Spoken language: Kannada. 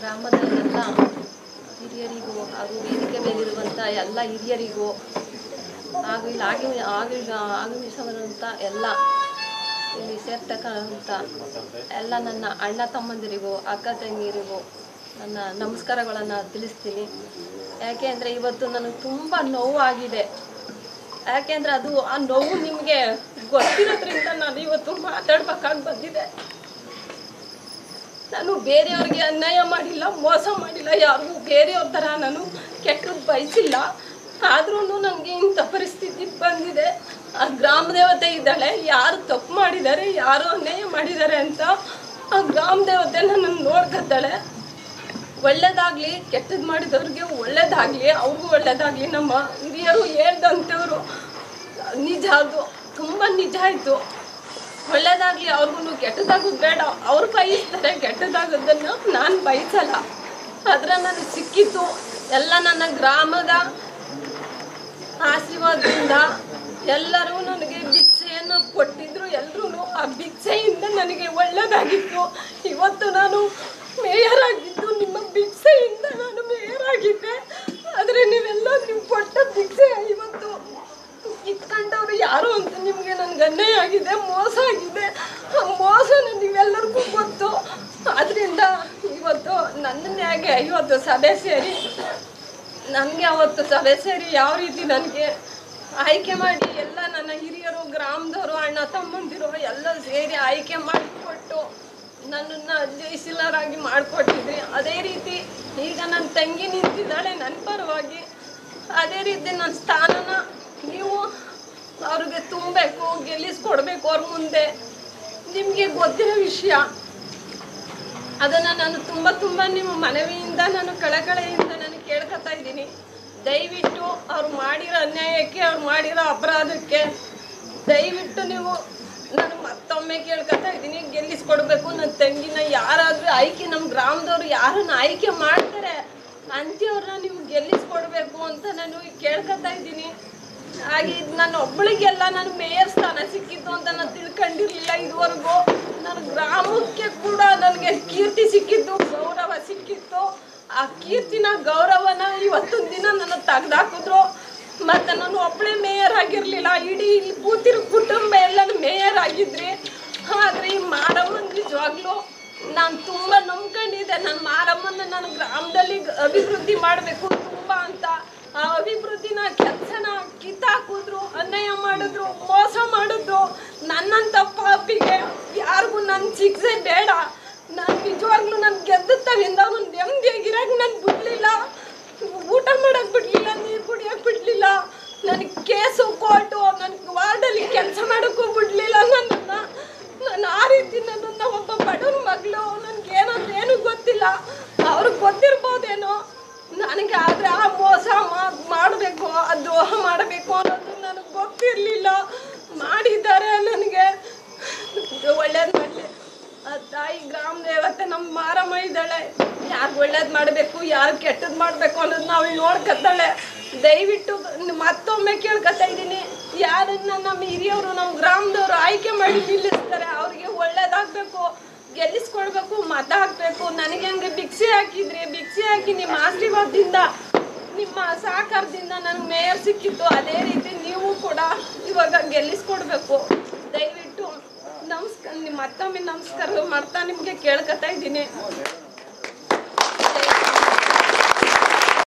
ಗ್ರಾಮದ ಎಲ್ಲ ಹಿರಿಯರಿಗೂ ಹಾಗೂ ವೇದಿಕೆ ಮೇಲಿರುವಂಥ ಎಲ್ಲ ಹಿರಿಯರಿಗೂ ಹಾಗೂ ಇಲ್ಲಿ ಆಗಮಿ ಆಗಮಿ ಆಗಮಿಸುವಂಥ ಎಲ್ಲ ಇಲ್ಲಿ ಸೇರ್ತಕ್ಕಂಥ ಎಲ್ಲ ನನ್ನ ಅಣ್ಣ ತಮ್ಮಂದಿರಿಗೂ ಅಕ್ಕ ತಂಗಿಯರಿಗೂ ನನ್ನ ನಮಸ್ಕಾರಗಳನ್ನು ತಿಳಿಸ್ತೀನಿ ಯಾಕೆ ಅಂದರೆ ಇವತ್ತು ನನಗೆ ತುಂಬ ನೋವಾಗಿದೆ ಯಾಕೆಂದರೆ ಅದು ಆ ನೋವು ನಿಮಗೆ ಗೊತ್ತಿರೋದ್ರಿಂದ ನಾನು ಇವತ್ತು ಮಾತಾಡ್ಬೇಕಾಗಿ ಬಂದಿದೆ ನಾನು ಬೇರೆಯವ್ರಿಗೆ ಅನ್ಯಾಯ ಮಾಡಿಲ್ಲ ಮೋಸ ಮಾಡಿಲ್ಲ ಯಾರಿಗೂ ಬೇರೆಯವ್ರ ಥರ ನಾನು ಕೆಟ್ಟದ್ದು ಬಯಸಿಲ್ಲ ಆದ್ರೂ ನನಗೆ ಇಂಥ ಪರಿಸ್ಥಿತಿ ಬಂದಿದೆ ಆ ಗ್ರಾಮ ದೇವತೆ ಇದ್ದಾಳೆ ಯಾರು ತಪ್ಪು ಮಾಡಿದ್ದಾರೆ ಯಾರು ಅನ್ಯಾಯ ಮಾಡಿದ್ದಾರೆ ಅಂತ ಆ ಗ್ರಾಮ ದೇವತೆ ನನ್ನನ್ನು ನೋಡ್ಕೊತಾಳೆ ಒಳ್ಳೇದಾಗಲಿ ಕೆಟ್ಟದ್ದು ಮಾಡಿದವ್ರಿಗೆ ಒಳ್ಳೇದಾಗಲಿ ಅವ್ರಿಗೂ ಒಳ್ಳೇದಾಗಲಿ ನಮ್ಮ ಹಿರಿಯರು ಹೇಳ್ದಂಥವ್ರು ನಿಜ ಅದು ತುಂಬ ನಿಜ ಆಯಿತು ಒಳ್ಳೇದಾಗಲಿ ಅವ್ರಿಗೂ ಕೆಟ್ಟದಾಗೋದು ಬೇಡ ಅವ್ರು ಬಯಸ್ತಾರೆ ಕೆಟ್ಟದಾಗೋದನ್ನು ನಾನು ಬಯಸಲ್ಲ ಆದರೆ ನನಗೆ ಸಿಕ್ಕಿತ್ತು ಎಲ್ಲ ನನ್ನ ಗ್ರಾಮದ ಆಶೀರ್ವಾದದಿಂದ ಎಲ್ಲರೂ ನನಗೆ ಭಿಕ್ಷೆಯನ್ನು ಕೊಟ್ಟಿದ್ರು ಎಲ್ಲರೂ ಆ ಭಿಕ್ಷೆಯಿಂದ ನನಗೆ ಒಳ್ಳೆಯದಾಗಿತ್ತು ಇವತ್ತು ನಾನು ಮೇಯರ್ ಆಗಿದ್ದು ನಿಮ್ಮ ಭಿಕ್ಷೆಯಿಂದ ನಾನು ಮೇಯರ್ ಆಗಿದ್ದೆ ಆದರೆ ನೀವೆಲ್ಲ ನೀವು ಕೊಟ್ಟ ಭಿಕ್ಷೆ ಇವತ್ತು ಇಟ್ಕೊಂಡವ್ರು ಯಾರು ಅಂತ ನಿಮಗೆ ನನಗೆ ಅನ್ಯಾಯ ಆಗಿದೆ ಮೋಸ ಆಗಿದೆ ಆ ಮೋಸನ ನೀವೆಲ್ಲರಿಗೂ ಗೊತ್ತು ಅದರಿಂದ ಇವತ್ತು ನನ್ನನ್ಯಾಗೆ ಇವತ್ತು ಸಭೆ ಸೇರಿ ನನಗೆ ಅವತ್ತು ಸಭೆ ಸೇರಿ ಯಾವ ರೀತಿ ನನಗೆ ಆಯ್ಕೆ ಮಾಡಿ ಎಲ್ಲ ನನ್ನ ಹಿರಿಯರು ಗ್ರಾಮದವರು ಅಣ್ಣ ತಮ್ಮಂದಿರು ಎಲ್ಲ ಸೇರಿ ಆಯ್ಕೆ ಮಾಡಿಕೊಟ್ಟು ನನ್ನನ್ನು ಜಯಶೀಲರಾಗಿ ಮಾಡಿಕೊಟ್ಟಿದ್ರಿ ಅದೇ ರೀತಿ ಈಗ ನನ್ನ ತಂಗಿ ನಿಂತಿದ್ದಾಳೆ ನನ್ನ ಪರವಾಗಿ ಅದೇ ರೀತಿ ನನ್ನ ಸ್ಥಾನನ ನೀವು ಅವ್ರಿಗೆ ತುಂಬಬೇಕು ಗೆಲ್ಲಿಸ್ಕೊಡ್ಬೇಕು ಅವ್ರ ಮುಂದೆ ನಿಮಗೆ ಗೊತ್ತಿರೋ ವಿಷಯ ಅದನ್ನು ನಾನು ತುಂಬ ತುಂಬ ನಿಮ್ಮ ಮನವಿಯಿಂದ ನಾನು ಕಳಕಳೆಯಿಂದ ನಾನು ಕೇಳ್ಕೊತಾ ಇದ್ದೀನಿ ದಯವಿಟ್ಟು ಅವ್ರು ಮಾಡಿರೋ ಅನ್ಯಾಯಕ್ಕೆ ಅವ್ರು ಮಾಡಿರೋ ಅಪರಾಧಕ್ಕೆ ದಯವಿಟ್ಟು ನೀವು ನಾನು ಮತ್ತೊಮ್ಮೆ ಕೇಳ್ಕೊತಾ ಇದ್ದೀನಿ ಗೆಲ್ಲಿಸ್ಕೊಡ್ಬೇಕು ನನ್ನ ತಂಗಿನ ಯಾರಾದರೂ ಆಯ್ಕೆ ನಮ್ಮ ಗ್ರಾಮದವ್ರು ಯಾರನ್ನ ಆಯ್ಕೆ ಮಾಡ್ತಾರೆ ಅಂಥವ್ರನ್ನ ನೀವು ಗೆಲ್ಲಿಸ್ಕೊಡ್ಬೇಕು ಅಂತ ನಾನು ಕೇಳ್ಕೊತಾ ಇದ್ದೀನಿ ಹಾಗೆ ಇದು ನನ್ನ ಒಬ್ಬಳಿಗೆಲ್ಲ ನಾನು ಮೇಯರ್ ಸ್ಥಾನ ಸಿಕ್ಕಿತ್ತು ಅಂತ ನಾನು ತಿಳ್ಕೊಂಡಿರ್ಲಿಲ್ಲ ಇದುವರೆಗೂ ನನ್ನ ಗ್ರಾಮಕ್ಕೆ ಕೂಡ ನನಗೆ ಕೀರ್ತಿ ಸಿಕ್ಕಿತ್ತು ಗೌರವ ಸಿಕ್ಕಿತ್ತು ಆ ಕೀರ್ತಿನ ಗೌರವನ ಇವತ್ತೊಂದು ದಿನ ನನ್ನ ತೆಗ್ದಾಕಿದ್ರು ಮತ್ತು ನಾನು ಒಬ್ಬಳೇ ಮೇಯರ್ ಆಗಿರಲಿಲ್ಲ ಇಡೀ ಇಲ್ಲಿ ಕೂತಿರೋ ಕುಟುಂಬ ಎಲ್ಲನೂ ಮೇಯರ್ ಆಗಿದ್ರಿ ಆದರೆ ಈ ಮಾರಮ್ಮನ ನಿಜವಾಗ್ಲೂ ನಾನು ತುಂಬ ನಂಬ್ಕೊಂಡಿದ್ದೆ ನನ್ನ ಮಾರಮ್ಮನ ನಾನು ಗ್ರಾಮದಲ್ಲಿ ಗ- ಅಭಿವೃದ್ಧಿ ಮಾಡಬೇಕು ತುಂಬ ಅಂತ ಆ ಅಭಿವೃದ್ಧಿನ ಕೆಲಸನ ಕಿತ್ತಾಕಿದ್ರು ಅನ್ಯಾಯ ಮಾಡಿದ್ರು ಮೋಸ ಮಾಡಿದ್ರು ನನ್ನಂಥ ಪಾಪಿಗೆ ಯಾರಿಗೂ ನನ್ನ ಶಿಕ್ಷೆ ಬೇಡ ನಾನು ನಿಜವಾಗ್ಲೂ ನಾನು ಗೆದ್ದ ತವಿಂದ ಒಂದು ನೆಮ್ಮದಿಯಾಗಿರಕ್ಕೆ ನಾನು ಬಿಡಲಿಲ್ಲ ಊಟ ಮಾಡಕ್ ಬಿಡ್ಲಿಲ್ಲ ನೀರು ಕುಡಿಯಕ್ ಬಿಡ್ಲಿಲ್ಲ ನನಗೆ ಕೇಸು ಕೋರ್ಟು ನನಗೆ ವಾರ್ಡಲ್ಲಿ ಕೆಲಸ ಮಾಡೋಕ್ಕೂ ಬಿಡ್ಲಿಲ್ಲ ನನ್ನನ್ನು ನಾನು ಆ ರೀತಿ ನನ್ನನ್ನು ಒಬ್ಬ ಬಡವನ ಮಗಳು ನನಗೆ ಏನಂತ ಏನೂ ಗೊತ್ತಿಲ್ಲ ಅವ್ರಿಗೆ ಗೊತ್ತಿರ್ಬೋದೇನೋ ನನಗೆ ಆದರೆ ಆ ಮೋಸ ಮಾಡಬೇಕು ಆ ದ್ರೋಹ ಮಾಡಬೇಕು ಅನ್ನೋದು ನನಗೆ ಗೊತ್ತಿರಲಿಲ್ಲ ಮಾಡಿದ್ದಾರೆ ನನಗೆ ಒಳ್ಳೇದು ಮಾಡಲಿ ಆ ತಾಯಿ ಗ್ರಾಮ ದೇವತೆ ನಮ್ಮ ಮಾರಮ್ಮ ಇದ್ದಾಳೆ ಯಾರು ಒಳ್ಳೇದು ಮಾಡಬೇಕು ಯಾರು ಕೆಟ್ಟದ್ದು ಮಾಡಬೇಕು ಅನ್ನೋದು ನಾವು ನೋಡ್ಕೊತಾಳೆ ದಯವಿಟ್ಟು ಮತ್ತೊಮ್ಮೆ ಕೇಳ್ಕೊತಾ ಇದ್ದೀನಿ ಯಾರನ್ನ ನಮ್ಮ ಹಿರಿಯವರು ನಮ್ಮ ಗ್ರಾಮದವರು ಆಯ್ಕೆ ಮಾಡಿ ನಿಲ್ಲಿಸ್ತಾರೆ ಅವ್ರಿಗೆ ಒಳ್ಳೇದಾಗಬೇಕು ಗೆಲ್ಲಿಸ್ಕೊಡ್ಬೇಕು ಮತ ಹಾಕ್ಬೇಕು ನನಗೆ ಹಂಗೆ ಭಿಕ್ಷೆ ಹಾಕಿದ್ರಿ ಭಿಕ್ಷೆ ಹಾಕಿ ನಿಮ್ಮ ಆಶೀರ್ವಾದದಿಂದ ನಿಮ್ಮ ಸಹಕಾರದಿಂದ ನನಗೆ ಮೇಯರ್ ಸಿಕ್ಕಿತ್ತು ಅದೇ ರೀತಿ ನೀವು ಕೂಡ ಇವಾಗ ಗೆಲ್ಲಿಸ್ಕೊಡ್ಬೇಕು ದಯವಿಟ್ಟು ನಮಸ್ಕಾರ ನಿಮ್ಮ ಮತ್ತೊಮ್ಮೆ ನಮಸ್ಕಾರ ಮಾಡ್ತಾ ನಿಮಗೆ ಕೇಳ್ಕೊತಾ ಇದ್ದೀನಿ